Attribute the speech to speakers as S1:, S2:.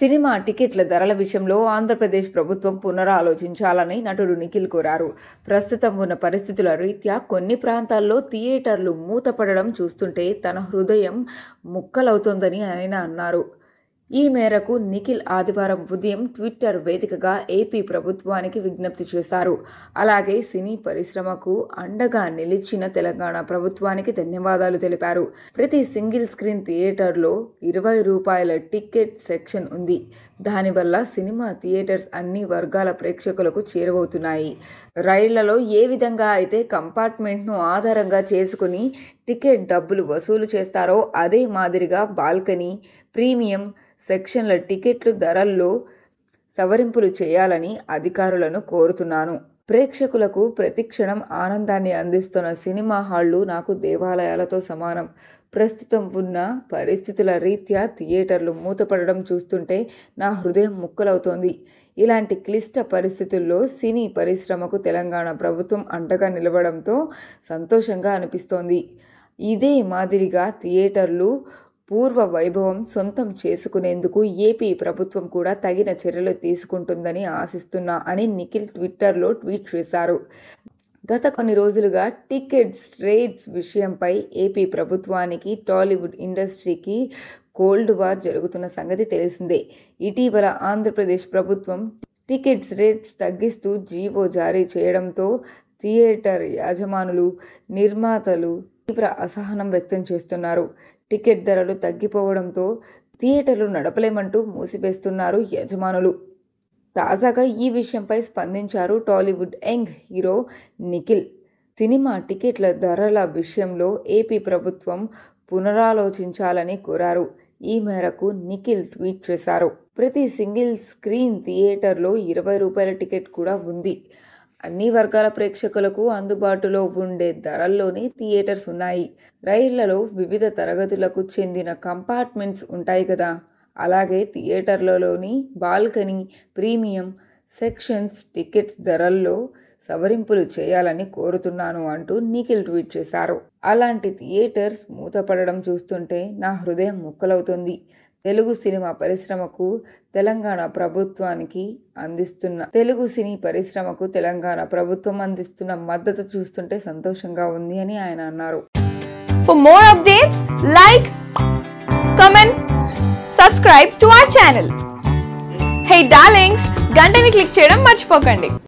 S1: Cinema టికెట్ల ధరల విషయంలో ఆంధ్రప్రదేశ్ ప్రభుత్వం పునరాలోచించాలని నటుడు నిఖిల్ కోరారు ప్రస్తుతం ఉన్న పరిస్థితుల రీత్యా కొన్ని ప్రాంతాల్లో థియేటర్లు మూతపడడం చూస్తుంటే తన హృదయం ముక్కలవుతోందని ఆయన అన్నారు ఈ మేరకు నిఖిల్ ఆదివారం ఉదయం ట్విట్టర్ వేదికగా ఏపీ ప్రభుత్వానికి విజ్ఞప్తి చేశారు అలాగే సినీ పరిశ్రమకు అండగా నిలిచిన తెలంగాణ ప్రభుత్వానికి ధన్యవాదాలు తెలిపారు ప్రతి సింగిల్ స్క్రీన్ థియేటర్లో ఇరవై రూపాయల టికెట్ సెక్షన్ ఉంది దానివల్ల సినిమా థియేటర్స్ అన్ని వర్గాల ప్రేక్షకులకు చేరువవుతున్నాయి రైళ్లలో ఏ విధంగా అయితే కంపార్ట్మెంట్ను ఆధారంగా చేసుకుని టికెట్ డబ్బులు వసూలు చేస్తారో అదే మాదిరిగా బాల్కనీ ప్రీమియం సెక్షన్ల టికెట్లు ధరల్లో సవరింపులు చేయాలని అధికారులను కోరుతున్నాను ప్రేక్షకులకు ప్రతిక్షణం ఆనందాన్ని అందిస్తున్న సినిమా హాళ్లు నాకు దేవాలయాలతో సమానం ప్రస్తుతం ఉన్న పరిస్థితుల రీత్యా థియేటర్లు మూతపడడం చూస్తుంటే నా హృదయం ముక్కలవుతోంది ఇలాంటి క్లిష్ట పరిస్థితుల్లో సినీ పరిశ్రమకు తెలంగాణ ప్రభుత్వం అండగా నిలవడంతో సంతోషంగా అనిపిస్తోంది ఇదే మాదిరిగా థియేటర్లు పూర్వ వైభవం సొంతం చేసుకునేందుకు ఏపీ ప్రభుత్వం కూడా తగిన చర్యలు తీసుకుంటుందని ఆశిస్తున్నా అని నిఖిల్ ట్విట్టర్లో ట్వీట్ చేశారు గత కొన్ని రోజులుగా టికెట్స్ రేట్స్ విషయంపై ఏపీ ప్రభుత్వానికి టాలీవుడ్ ఇండస్ట్రీకి కోల్డ్ వార్ జరుగుతున్న సంగతి తెలిసిందే ఇటీవల ఆంధ్రప్రదేశ్ ప్రభుత్వం టికెట్స్ రేట్స్ తగ్గిస్తూ జీవో జారీ చేయడంతో థియేటర్ యాజమానులు నిర్మాతలు తీవ్ర అసహనం వ్యక్తం చేస్తున్నారు టికెట్ ధరలు తగ్గిపోవడంతో థియేటర్లు నడపలేమంటూ మూసివేస్తున్నారు యజమానులు తాజాగా ఈ విషయంపై స్పందించారు Tollywood young hero Nikhil cinema టికెట్ల ధరల విషయంలో ఏపీ ప్రభుత్వం పునరాలోచించాలని కోరారు ఈ మేరకు నిఖిల్ ట్వీట్ చేశారు ప్రతి సింగిల్ స్క్రీన్ థియేటర్లో ఇరవై రూపాయల టికెట్ కూడా ఉంది అన్ని వర్గాల ప్రేక్షకులకు అందుబాటులో ఉండే ధరల్లోనే థియేటర్స్ ఉన్నాయి రైళ్లలో వివిధ తరగతులకు చెందిన కంపార్ట్మెంట్స్ ఉంటాయి కదా అలాగే థియేటర్లలోని బాల్కనీ ప్రీమియం సెక్షన్స్ టికెట్స్ ధరల్లో సవరింపులు చేయాలని కోరుతున్నాను అంటూ నిఖిల్ ట్వీట్ చేశారు అలాంటి థియేటర్స్ మూతపడడం చూస్తుంటే నా హృదయం ముక్కలవుతుంది తెలుగు సినిమా పరిశ్రమకు తెలంగాణ ప్రభుత్వానికి అందిస్తున్న తెలుగు సినీ పరిశ్రమకు తెలంగాణ ప్రభుత్వం అందిస్తున్న మద్దతు చూస్తుంటే సంతోషంగా ఉంది అని ఆయన అన్నారు
S2: For more updates, like, comment, subscribe to our channel. Hey darlings, గంటని click చేయడం మర్చిపోకండి